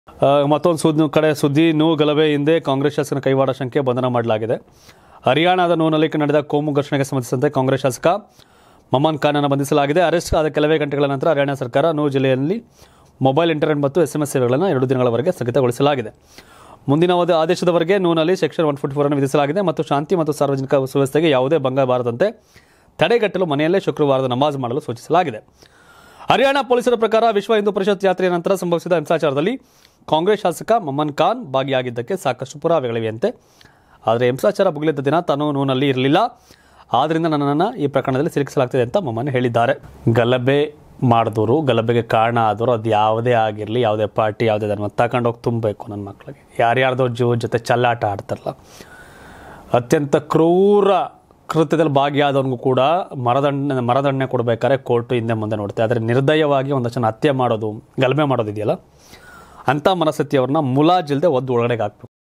ಆ, ಮತ್ತೊಂದು ಸುದ್ದಿ ಕಡೆ ಸುದ್ದಿ ನೂ ಗಲಭೆ ಹಿಂದೆ ಕಾಂಗ್ರೆಸ್ ಶಾಸಕನ ಕೈವಾಡ ಶಂಕೆ ಬಂಧನ ಮಾಡಲಾಗಿದೆ ಹರಿಯಾಣದ ನೂನಲ್ಲಿ ನಡೆದ ಕೋಮು ಘರ್ಷಣೆಗೆ ಸಂಬಂಧಿಸಿದಂತೆ ಕಾಂಗ್ರೆಸ್ ಶಾಸಕ ಮಮನ್ ಖಾನನ್ನು ಬಂಧಿಸಲಾಗಿದೆ ಅರೆಸ್ಟ್ ಆದ ಕೆಲವೇ ಗಂಟೆಗಳ ನಂತರ ಹರಿಯಾಣ ಸರ್ಕಾರ ನೂ ಜಿಲ್ಲೆಯಲ್ಲಿ ಮೊಬೈಲ್ ಇಂಟರ್ನೆಟ್ ಮತ್ತು ಎಸ್ ಎಂ ಎಸ್ ಸೇವೆಗಳನ್ನು ಎರಡು ದಿನಗಳವರೆಗೆ ಸ್ಥಗಿತಗೊಳಿಸಲಾಗಿದೆ ಮುಂದಿನ ಒಂದು ಆದೇಶದವರೆಗೆ ನೂನಲ್ಲಿ ಸೆಕ್ಷನ್ ಒನ್ ಫೋರ್ಟಿ ಫೋರನ್ನು ವಿಧಿಸಲಾಗಿದೆ ಮತ್ತು ಶಾಂತಿ ಮತ್ತು ಸಾರ್ವಜನಿಕ ಸುವ್ಯವಸ್ಥೆಗೆ ಯಾವುದೇ ಭಂಗ ಬಾರದಂತೆ ತಡೆಗಟ್ಟಲು ಮನೆಯಲ್ಲೇ ಶುಕ್ರವಾರದ ನಮಾಜ್ ಮಾಡಲು ಸೂಚಿಸಲಾಗಿದೆ ಹರಿಯಾಣ ಪೊಲೀಸರ ಪ್ರಕಾರ ವಿಶ್ವ ಹಿಂದೂ ಪರಿಷತ್ ಯಾತ್ರೆಯ ನಂತರ ಸಂಭವಿಸಿದ ಹಿಂಸಾಚಾರದಲ್ಲಿ ಕಾಂಗ್ರೆಸ್ ಶಾಸಕ ಮಮನ್ ಖಾನ್ ಭಾಗಿಯಾಗಿದ್ದಕ್ಕೆ ಸಾಕಷ್ಟು ಪುರಾವೆಗಳಿವೆಯಂತೆ ಆದರೆ ಹಿಂಸಾಚಾರ ಮುಗಿಲಿದ್ದ ದಿನ ತಾನು ನೂನಲ್ಲಿ ಇರಲಿಲ್ಲ ಆದ್ದರಿಂದ ನನ್ನನ್ನು ಈ ಪ್ರಕರಣದಲ್ಲಿ ಸಿಲುಕಿಸಲಾಗ್ತಿದೆ ಅಂತ ಮಮನ್ ಹೇಳಿದ್ದಾರೆ ಗಲಭೆ ಮಾಡಿದವರು ಗಲಭೆಗೆ ಕಾರಣ ಆದವರು ಅದು ಯಾವುದೇ ಆಗಿರಲಿ ಯಾವುದೇ ಪಾರ್ಟಿ ಯಾವುದೇ ಧರ್ಮ ತಗೊಂಡೋಗಿ ತುಂಬಬೇಕು ನನ್ನ ಮಕ್ಕಳಿಗೆ ಯಾರ್ಯಾರ್ದೋ ಜೀವದ ಜೊತೆ ಚಲ್ಲಾಟ ಆಡ್ತಾರಲ್ಲ ಅತ್ಯಂತ ಕ್ರೂರ ಕೃತ್ಯದಲ್ಲಿ ಭಾಗಿಯಾದವನಿಗೂ ಕೂಡ ಮರದಂಡ ಮರದಂಡನೆ ಕೊಡಬೇಕಾದ್ರೆ ಕೋರ್ಟು ಹಿಂದೆ ಮುಂದೆ ನೋಡುತ್ತೆ ಆದರೆ ನಿರ್ದಯವಾಗಿ ಒಂದಷ್ಟು ಜನ ಹತ್ಯೆ ಮಾಡೋದು ಗಲಭೆ ಮಾಡೋದು ಇದೆಯಲ್ಲ ಅಂಥ ಮನಸ್ಥಿತಿಯವ್ರನ್ನ ಮುಲಾಜಿಲ್ಲದೆ ಒದ್ದು ಒಳಗಡೆಗೆ ಹಾಕ್ಬೇಕು